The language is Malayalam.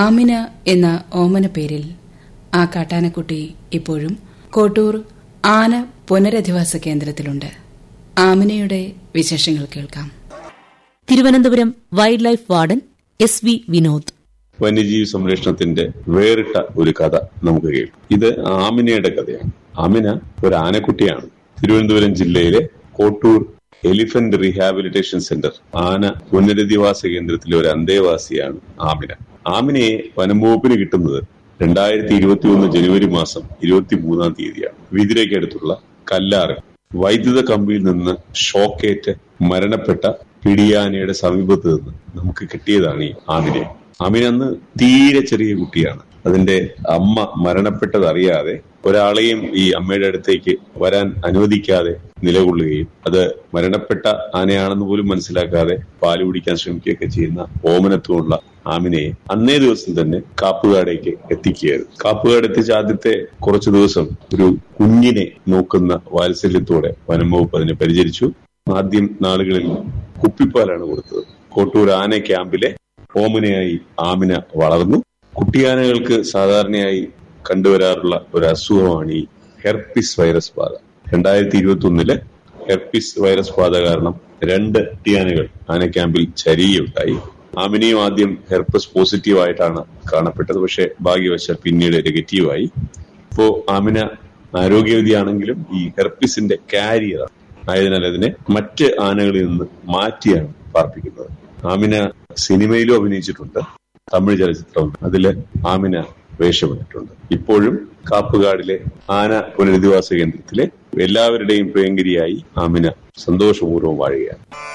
ആമിന എന്ന ഓമന പേരിൽ ആ കാട്ടാനക്കുട്ടി ഇപ്പോഴും കോട്ടൂർ ആന പുനരധിവാസ കേന്ദ്രത്തിലുണ്ട് ആമിനയുടെ വിശേഷങ്ങൾ കേൾക്കാം Thiruvananthapuram wildlife warden S V Vinod വന്യജീവി സംരക്ഷണത്തിന്റെ വേറിട്ട ഒരു കഥ നമുക്ക് കേൾക്കാം ഇത് ആമിനയുടെ കഥയാണ് ആമിന ഒരു ആനക്കുട്ടിയാണ് തിരുവനന്തപുരം ജില്ലയിലെ കോട്ടൂർ എലിഫന്റ് റീഹാബിലിറ്റേഷൻ സെന്റർ ആന പുനരധിവാസ കേന്ദ്രത്തിലെ ഒരു അന്തേവാസിയാണ് ആമിന ആമിനയെ വനംവകുപ്പിന് കിട്ടുന്നത് രണ്ടായിരത്തി ഇരുപത്തി ഒന്ന് ജനുവരി മാസം ഇരുപത്തി മൂന്നാം തീയതിയാണ് വിതിരയ്ക്കടുത്തുള്ള കല്ലാറ് വൈദ്യുത കമ്പിയിൽ നിന്ന് ഷോക്കേറ്റ് മരണപ്പെട്ട പിടിയാനയുടെ സമീപത്ത് നിന്ന് നമുക്ക് കിട്ടിയതാണ് ഈ ആമിനെ ആമിന അന്ന് തീരെ ചെറിയ കുട്ടിയാണ് അതിന്റെ അമ്മ മരണപ്പെട്ടത് അറിയാതെ ഒരാളെയും ഈ അമ്മയുടെ അടുത്തേക്ക് വരാൻ അനുവദിക്കാതെ നിലകൊള്ളുകയും അത് മരണപ്പെട്ട ആനയാണെന്ന് പോലും മനസ്സിലാക്കാതെ പാല് കുടിക്കാൻ ശ്രമിക്കുകയൊക്കെ ചെയ്യുന്ന ഓമനത്വമുള്ള ആമിനയെ അന്നേ ദിവസം തന്നെ കാപ്പുകാടേക്ക് എത്തിക്കുകയായിരുന്നു കാപ്പുകാട് എത്തിച്ച ആദ്യത്തെ കുറച്ചു ദിവസം ഒരു കുഞ്ഞിനെ നോക്കുന്ന വാത്സല്യത്തോടെ വനം വകുപ്പ് അതിനെ പരിചരിച്ചു ആദ്യം നാളുകളിൽ കുപ്പിപ്പാലാണ് കൊടുത്തത് കോട്ടൂർ ആന ക്യാമ്പിലെ ഓമനയായി ആമിന വളർന്നു കുട്ടിയാനകൾക്ക് സാധാരണയായി കണ്ടുവരാറുള്ള ഒരു അസുഖമാണ് ഈ ഹെർപ്പിസ് വൈറസ് ബാധ രണ്ടായിരത്തി ഇരുപത്തി ഒന്നില് ഹെർപ്പിസ് വൈറസ് ബാധ കാരണം രണ്ട് കുട്ടിയാനകൾ ആന ക്യാമ്പിൽ ചരിയുണ്ടായി ആമിനെയും ആദ്യം ഹെർപ്പസ് പോസിറ്റീവ് ആയിട്ടാണ് കാണപ്പെട്ടത് പക്ഷെ ഭാഗ്യവശാൽ പിന്നീട് നെഗറ്റീവായി ഇപ്പോ ആമിന ആരോഗ്യവതിയാണെങ്കിലും ഈ ഹെർപ്പിസിന്റെ കാരിയർ ആയതിനാൽ അതിനെ മറ്റ് ആനകളിൽ നിന്ന് മാറ്റിയാണ് പാർപ്പിക്കുന്നത് ആമിന സിനിമയിലും അഭിനയിച്ചിട്ടുണ്ട് തമിഴ് ചലച്ചിത്രം അതില് ആമിന വേഷമിട്ടിട്ടുണ്ട് ഇപ്പോഴും കാപ്പുകാടിലെ ആന പുനരധിവാസ കേന്ദ്രത്തിലെ എല്ലാവരുടെയും പ്രിയങ്കരിയായി ആമിന സന്തോഷപൂർവ്വം വാഴുകയാണ്